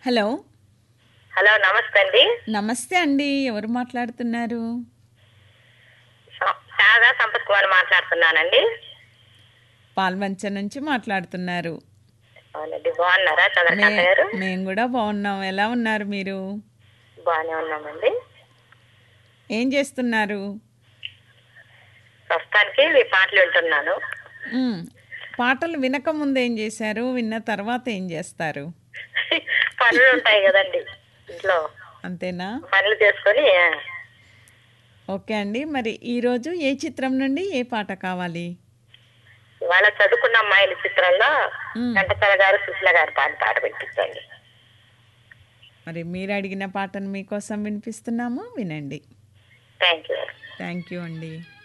Hello hello నమస్తే అండి నమస్తే అండి ఎవరు మాట్లాడుతున్నారు స- శారదా సంపత్ కుమార్ మాట్లాడుతున్నానండి పాల్వంచ నుంచి మాట్లాడుతున్నారు అవునండి బాగున్నారా చంద్రకాంత మే- గారు మేము కూడా బాగున్నాం ఎలా ఉన్నారు మీరు బాగానే ఉన్నామండి ఏం చేస్తున్నారు ప్రస్తుతానికి మీ పాటలు వింటున్నాను మ్, పాటలు వినక ముందు ఏం చేశారు విన్న తర్వాత ఏం చేస్తారు పనులు ఉంటాయి కదండి ఇంట్లో అంతేనా పనులు చేసుకొని ఆ, ఓకే అండి మరి ఈరోజు ఏ చిత్రం నుండి ఏ పాట కావాలి ఇవాళ చదువుకున్న అమ్మాయిల చిత్రంలో మ్. ఘంటసాల గారు సుశీల గారు పాట పాట పెట్టించండి మరి మీరు అడిగిన పాటను మీకోసం వినిపిస్తున్నాము వినండి థ్యాంక్ యూ థ్యాంక్ యూ అండి